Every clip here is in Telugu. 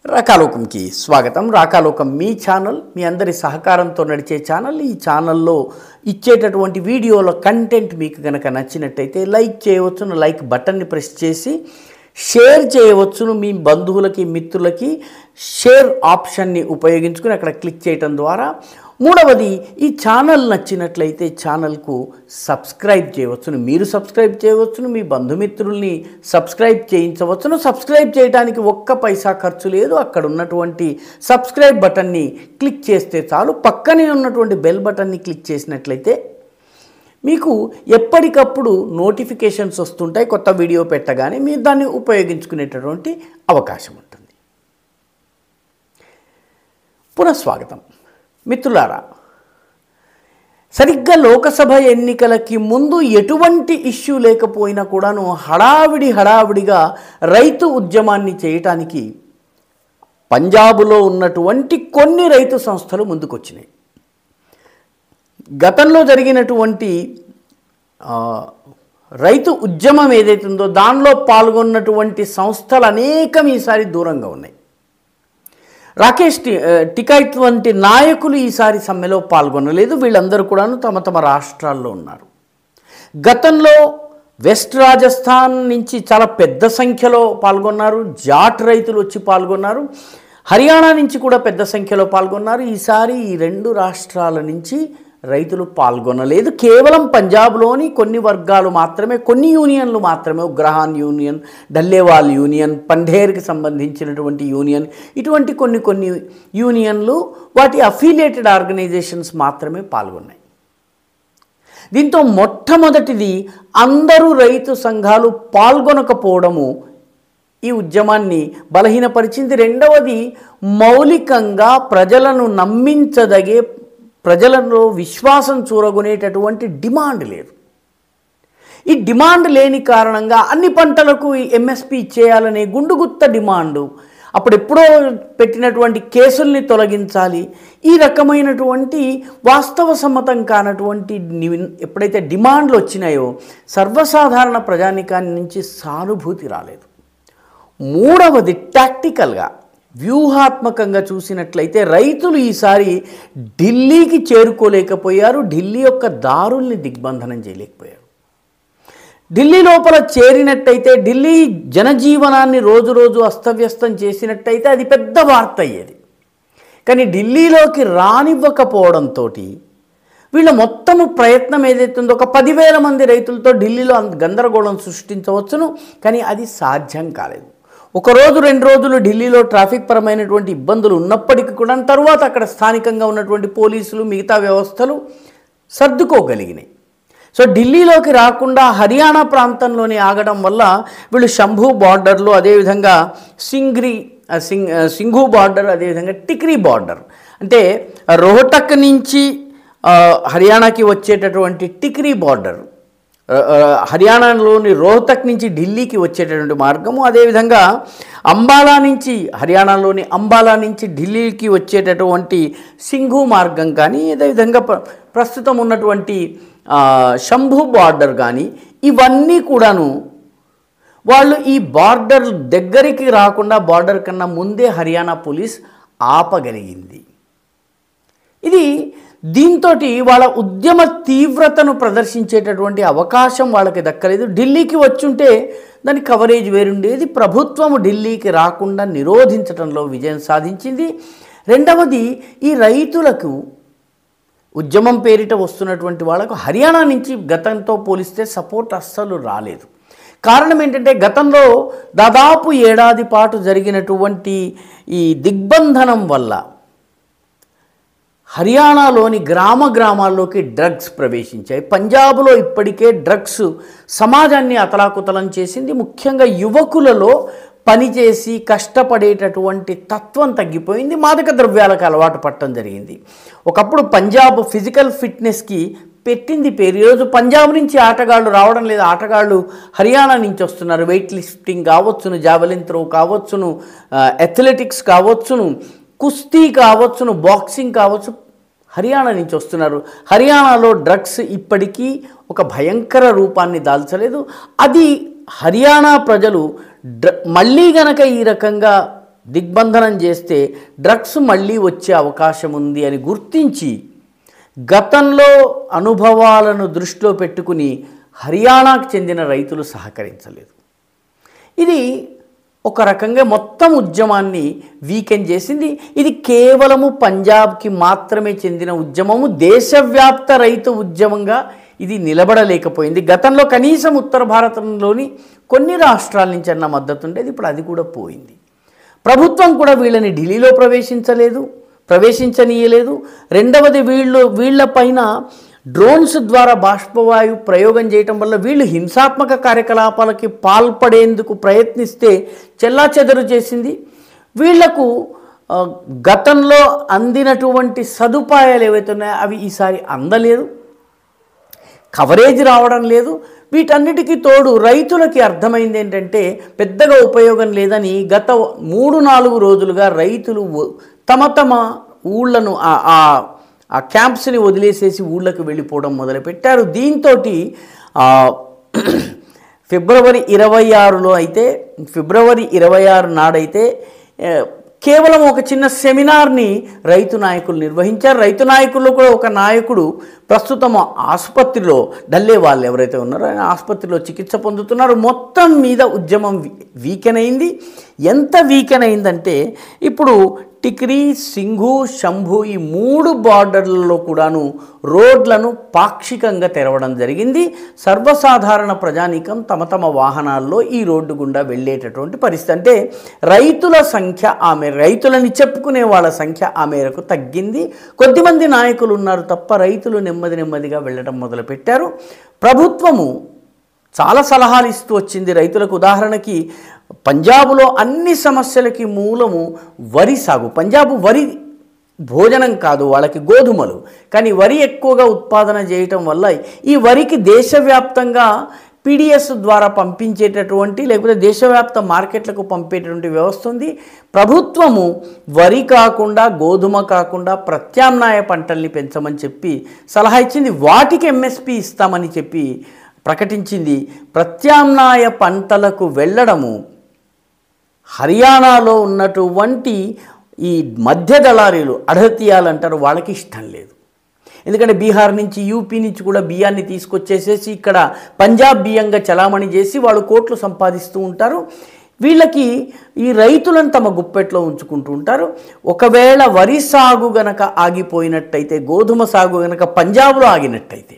రాకాలోకంకి స్వాగతం రాకాలోకం మీ ఛానల్ మీ అందరి సహకారంతో నడిచే ఛానల్ ఈ ఛానల్లో ఇచ్చేటటువంటి వీడియోల కంటెంట్ మీకు కనుక నచ్చినట్టయితే లైక్ చేయవచ్చును లైక్ బటన్ని ప్రెస్ చేసి షేర్ చేయవచ్చును మీ బంధువులకి మిత్రులకి షేర్ ఆప్షన్ని ఉపయోగించుకుని అక్కడ క్లిక్ చేయటం ద్వారా మూడవది ఈ ఛానల్ నచ్చినట్లయితే ఛానల్కు సబ్స్క్రైబ్ చేయవచ్చును మీరు సబ్స్క్రైబ్ చేయవచ్చును మీ బంధుమిత్రుల్ని సబ్స్క్రైబ్ చేయించవచ్చును సబ్స్క్రైబ్ చేయడానికి ఒక్క పైసా ఖర్చు లేదు అక్కడ ఉన్నటువంటి సబ్స్క్రైబ్ బటన్ని క్లిక్ చేస్తే చాలు పక్కనే ఉన్నటువంటి బెల్ బటన్ని క్లిక్ చేసినట్లయితే మీకు ఎప్పటికప్పుడు నోటిఫికేషన్స్ వస్తుంటాయి కొత్త వీడియో పెట్టగానే మీరు దాన్ని ఉపయోగించుకునేటటువంటి అవకాశం ఉంటుంది పునఃస్వాగతం మిత్రులారా సరిగ్గా లోకసభ ఎన్నికలకి ముందు ఎటువంటి ఇష్యూ లేకపోయినా కూడాను హడావిడి హడావిడిగా రైతు ఉద్యమాన్ని చేయటానికి పంజాబులో ఉన్నటువంటి కొన్ని రైతు సంస్థలు ముందుకొచ్చినాయి గతంలో జరిగినటువంటి ఆ, రైతు ఉద్యమం ఏదైతే ఉందో దానిలో పాల్గొన్నటువంటి సంస్థలు అనేకం ఈసారి దూరంగా ఉన్నాయి రాకేష్ టి ఆ, టికైట్ వంటి నాయకులు ఈసారి సమ్మెలో పాల్గొనలేదు వీళ్ళందరూ కూడాను తమ తమ రాష్ట్రాల్లో ఉన్నారు గతంలో వెస్ట్ రాజస్థాన్ నుంచి చాలా పెద్ద సంఖ్యలో పాల్గొన్నారు జాట్ రైతులు వచ్చి పాల్గొన్నారు హర్యానా నుంచి కూడా పెద్ద సంఖ్యలో పాల్గొన్నారు ఈసారి ఈ రెండు రాష్ట్రాల నుంచి రైతులు పాల్గొనలేదు కేవలం పంజాబ్లోని కొన్ని వర్గాలు మాత్రమే కొన్ని యూనియన్లు మాత్రమే ఉగ్రహాన్ యూనియన్ డల్లేవాల్ యూనియన్ పంఢేర్కి సంబంధించినటువంటి యూనియన్ ఇటువంటి కొన్ని కొన్ని యూనియన్లు వాటి అఫిలియేటెడ్ ఆర్గనైజేషన్స్ మాత్రమే పాల్గొన్నాయి దీంతో మొట్టమొదటిది అందరూ రైతు సంఘాలు పాల్గొనకపోవడము ఈ ఉద్యమాన్ని బలహీనపరిచింది రెండవది మౌలికంగా ప్రజలను నమ్మించదగే ప్రజలలో విశ్వాసం చూరగొనేటటువంటి డిమాండ్ లేదు ఈ డిమాండ్ లేని కారణంగా అన్ని పంటలకు ఈ ఎంఎస్పి ఇచ్చేయాలనే గుండుగుత్త డిమాండు అప్పుడెప్పుడో పెట్టినటువంటి కేసుల్ని తొలగించాలి ఈ రకమైనటువంటి వాస్తవ సమ్మతం కానటువంటి ని- ఎప్పుడైతే డిమాండ్లు వచ్చినాయో సర్వసాధారణ ప్రజానికాన్ని నుంచి సానుభూతి రాలేదు మూడవది టాక్టికల్గా వ్యూహాత్మకంగా చూసినట్లయితే రైతులు ఈసారి ఢిల్లీకి చేరుకోలేకపోయారు ఢిల్లీ యొక్క దారుల్ని దిగ్బంధనం చేయలేకపోయారు ఢిల్లీ లోపల చేరినట్టయితే ఢిల్లీ జనజీవనాన్ని రోజు రోజు అస్తవ్యస్తం చేసినట్టయితే అది పెద్ద వార్త అయ్యేది కానీ ఢిల్లీలోకి రానివ్వకపోవడంతో వీళ్ళ మొత్తము ప్రయత్నం ఏదైతే ఉందో ఒక పదివేల మంది రైతులతో ఢిల్లీలో అంత గందరగోళం సృష్టించవచ్చును కానీ అది సాధ్యం కాలేదు ఒక రోజు రెండు రోజులు ఢిల్లీలో ట్రాఫిక్ పరమైనటువంటి ఇబ్బందులు ఉన్నప్పటికీ కూడా తరువాత అక్కడ స్థానికంగా ఉన్నటువంటి పోలీసులు మిగతా వ్యవస్థలు సర్దుకోగలిగినాయి సో ఢిల్లీలోకి రాకుండా హర్యానా ప్రాంతంలోనే ఆగడం వల్ల వీళ్ళు శంభు బార్డర్లు అదేవిధంగా సింగ్రి ఆ, సింగ్ ఆ, సింఘు బార్డర్ అదేవిధంగా టిక్రీ బార్డర్ అంటే రోహటక్ నుంచి ఆ, హర్యానాకి వచ్చేటటువంటి టిక్రీ బార్డర్ ఆ, ఆ, హర్యానాలోని రోహతక్ నుంచి ఢిల్లీకి వచ్చేటటువంటి మార్గము అదేవిధంగా అంబాలా నుంచి హర్యానాలోని అంబాలా నుంచి ఢిల్లీకి వచ్చేటటువంటి సింఘు మార్గం కానీ అదేవిధంగా ప్ర- ప్రస్తుతం ఉన్నటువంటి ఆ, శంభు బార్డర్ కానీ ఇవన్నీ కూడాను వాళ్ళు ఈ బార్డర్ దగ్గరికి రాకుండా బార్డర్ కన్నా ముందే హర్యానా పోలీస్ ఆపగలిగింది ఇది దీంతో వాళ్ళ ఉద్యమ తీవ్రతను ప్రదర్శించేటటువంటి అవకాశం వాళ్ళకి దక్కలేదు ఢిల్లీకి వచ్చుంటే దాని కవరేజ్ వేరుండేది ప్రభుత్వం ఢిల్లీకి రాకుండా నిరోధించడంలో విజయం సాధించింది రెండవది ఈ రైతులకు ఉద్యమం పేరిట వస్తున్నటువంటి వాళ్ళకు హర్యానా నుంచి గతంతో పోలిస్తే సపోర్ట్ అస్సలు రాలేదు కారణం ఏంటంటే గతంలో దాదాపు ఏడాది పాటు జరిగినటువంటి ఈ దిగ్బంధనం వల్ల హర్యానాలోని గ్రామ గ్రామాల్లోకి డ్రగ్స్ ప్రవేశించాయి పంజాబ్లో ఇప్పటికే డ్రగ్స్ సమాజాన్ని అతలాకుతలం చేసింది ముఖ్యంగా యువకులలో పనిచేసి కష్టపడేటటువంటి తత్వం తగ్గిపోయింది మాదక ద్రవ్యాలకు అలవాటు పట్టడం జరిగింది ఒకప్పుడు పంజాబ్ ఫిజికల్ ఫిట్నెస్కి పెట్టింది పేరు ఈరోజు పంజాబ్ నుంచి ఆటగాళ్ళు రావడం లేదు ఆటగాళ్ళు హర్యానా నుంచి వస్తున్నారు వెయిట్ లిఫ్టింగ్ కావచ్చును జావెలిన్ త్రో కావచ్చును అథ్లెటిక్స్ కావచ్చును కుస్తీ కావచ్చును బాక్సింగ్ కావచ్చు హర్యానా నుంచి వస్తున్నారు హర్యానాలో డ్రగ్స్ ఇప్పటికీ ఒక భయంకర రూపాన్ని దాల్చలేదు అది హర్యానా ప్రజలు డ్ర మళ్ళీ గనక ఈ రకంగా దిగ్బంధనం చేస్తే డ్రగ్స్ మళ్ళీ వచ్చే అవకాశం ఉంది అని గుర్తించి గతంలో అనుభవాలను దృష్టిలో పెట్టుకుని హర్యానాకు చెందిన రైతులు సహకరించలేదు ఇది ఒక రకంగా మొత్తం ఉద్యమాన్ని వీకెండ్ చేసింది ఇది కేవలము పంజాబ్కి మాత్రమే చెందిన ఉద్యమము దేశవ్యాప్త రైతు ఉద్యమంగా ఇది నిలబడలేకపోయింది గతంలో కనీసం ఉత్తర భారతంలోని కొన్ని రాష్ట్రాల నుంచి అన్న మద్దతు ఉండేది ఇప్పుడు అది కూడా పోయింది ప్రభుత్వం కూడా వీళ్ళని ఢిల్లీలో ప్రవేశించలేదు ప్రవేశించనీయలేదు రెండవది వీళ్ళు వీళ్ళపైన డ్రోన్స్ ద్వారా బాష్పవాయు ప్రయోగం చేయటం వల్ల వీళ్ళు హింసాత్మక కార్యకలాపాలకి పాల్పడేందుకు ప్రయత్నిస్తే చెల్లాచెదరు చేసింది వీళ్లకు ఆ, గతంలో అందినటువంటి సదుపాయాలు ఏవైతే ఉన్నాయో అవి ఈసారి అందలేదు కవరేజ్ రావడం లేదు వీటన్నిటికీ తోడు రైతులకి అర్థమైంది ఏంటంటే పెద్దగా ఉపయోగం లేదని గత మూడు నాలుగు రోజులుగా రైతులు వ- తమ తమ ఊళ్ళను ఆ- ఆ ఆ క్యాంప్స్ని వదిలేసేసి ఊళ్ళకి వెళ్ళిపోవడం మొదలుపెట్టారు దీంతో ఫిబ్రవరి ఇరవై ఆరులో అయితే ఫిబ్రవరి ఇరవై ఆరు నాడైతే ఏ, కేవలం ఒక చిన్న సెమినార్ని రైతు నాయకులు నిర్వహించారు రైతు నాయకుల్లో కూడా ఒక నాయకుడు ప్రస్తుతం ఆసుపత్రిలో డల్లే వాళ్ళు ఎవరైతే ఉన్నారో ఆయన ఆసుపత్రిలో చికిత్స పొందుతున్నారు మొత్తం మీద ఉద్యమం వీ- వీకెన్ అయింది ఎంత వీకెన్ అయిందంటే ఇప్పుడు టిక్రీ సింఘు శంభు ఈ మూడు బార్డర్లలో కూడాను రోడ్లను పాక్షికంగా తెరవడం జరిగింది సర్వసాధారణ ప్రజానీకం తమ తమ వాహనాల్లో ఈ రోడ్డు గుండా వెళ్ళేటటువంటి పరిస్థితి అంటే రైతుల సంఖ్య ఆ మేర రైతులని చెప్పుకునే వాళ్ళ సంఖ్య ఆ మేరకు తగ్గింది కొద్దిమంది నాయకులు ఉన్నారు తప్ప రైతులు నెమ్మది నెమ్మదిగా వెళ్ళడం మొదలుపెట్టారు ప్రభుత్వము చాలా సలహాలు ఇస్తూ వచ్చింది రైతులకు ఉదాహరణకి పంజాబ్లో అన్ని సమస్యలకి మూలము వరి సాగు పంజాబ్ వరి భోజనం కాదు వాళ్ళకి గోధుమలు కానీ వరి ఎక్కువగా ఉత్పాదన చేయటం వల్ల ఈ వరికి దేశవ్యాప్తంగా పీడిఎస్ ద్వారా పంపించేటటువంటి లేకపోతే దేశవ్యాప్త మార్కెట్లకు పంపేటటువంటి వ్యవస్థ ఉంది ప్రభుత్వము వరి కాకుండా గోధుమ కాకుండా ప్రత్యామ్నాయ పంటల్ని పెంచమని చెప్పి సలహా ఇచ్చింది వాటికి ఎంఎస్పి ఇస్తామని చెప్పి ప్రకటించింది ప్రత్యామ్నాయ పంటలకు వెళ్ళడము హర్యానాలో ఉన్నటువంటి ఈ మధ్య దళారీలు అడహతీయాలు అంటారు వాళ్ళకి ఇష్టం లేదు ఎందుకంటే బీహార్ నుంచి యూపీ నుంచి కూడా బియ్యాన్ని తీసుకొచ్చేసేసి ఇక్కడ పంజాబ్ బియ్యంగా చలామణి చేసి వాళ్ళు కోట్లు సంపాదిస్తూ ఉంటారు వీళ్ళకి ఈ రైతులను తమ గుప్పెట్లో ఉంచుకుంటూ ఉంటారు ఒకవేళ వరి సాగు గనక ఆగిపోయినట్టయితే గోధుమ సాగు గనక పంజాబ్లో ఆగినట్టయితే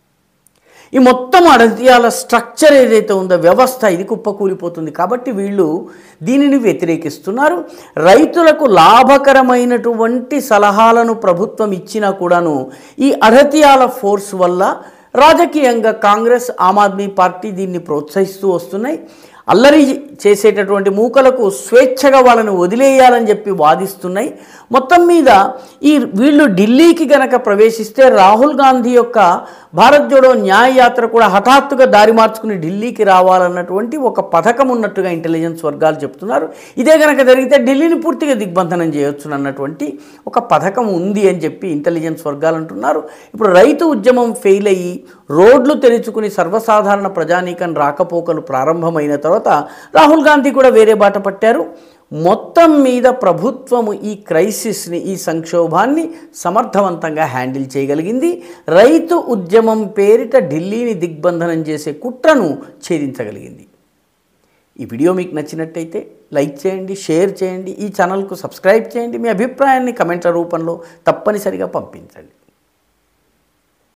ఈ మొత్తం అడతీయాల స్ట్రక్చర్ ఏదైతే ఉందో వ్యవస్థ ఇది కుప్పకూలిపోతుంది కాబట్టి వీళ్ళు దీనిని వ్యతిరేకిస్తున్నారు రైతులకు లాభకరమైనటువంటి సలహాలను ప్రభుత్వం ఇచ్చినా కూడాను ఈ అడతీయాల ఫోర్స్ వల్ల రాజకీయంగా కాంగ్రెస్ ఆమ్ ఆద్మీ పార్టీ దీన్ని ప్రోత్సహిస్తూ వస్తున్నాయి అల్లరి చేసేటటువంటి మూకలకు స్వేచ్ఛగా వాళ్ళని వదిలేయాలని చెప్పి వాదిస్తున్నాయి మొత్తం మీద ఈ వీళ్ళు ఢిల్లీకి గనక ప్రవేశిస్తే రాహుల్ గాంధీ యొక్క భారత్ జోడో న్యాయ యాత్ర కూడా హఠాత్తుగా దారి మార్చుకుని ఢిల్లీకి రావాలన్నటువంటి ఒక పథకం ఉన్నట్టుగా ఇంటెలిజెన్స్ వర్గాలు చెప్తున్నారు ఇదే గనక జరిగితే ఢిల్లీని పూర్తిగా దిగ్బంధనం చేయొచ్చు అన్నటువంటి ఒక పథకం ఉంది అని చెప్పి ఇంటెలిజెన్స్ వర్గాలు అంటున్నారు ఇప్పుడు రైతు ఉద్యమం ఫెయిల్ అయ్యి రోడ్లు తెరుచుకుని సర్వసాధారణ ప్రజానీకం రాకపోకలు ప్రారంభమైన తర్వాత రాహుల్ గాంధీ కూడా వేరే బాట పట్టారు మొత్తం మీద ప్రభుత్వము ఈ క్రైసిస్ని ఈ సంక్షోభాన్ని సమర్థవంతంగా హ్యాండిల్ చేయగలిగింది రైతు ఉద్యమం పేరిట ఢిల్లీని దిగ్బంధనం చేసే కుట్రను ఛేదించగలిగింది ఈ వీడియో మీకు నచ్చినట్టయితే లైక్ చేయండి షేర్ చేయండి ఈ ఛానల్కు సబ్స్క్రైబ్ చేయండి మీ అభిప్రాయాన్ని కమెంట్ల రూపంలో తప్పనిసరిగా పంపించండి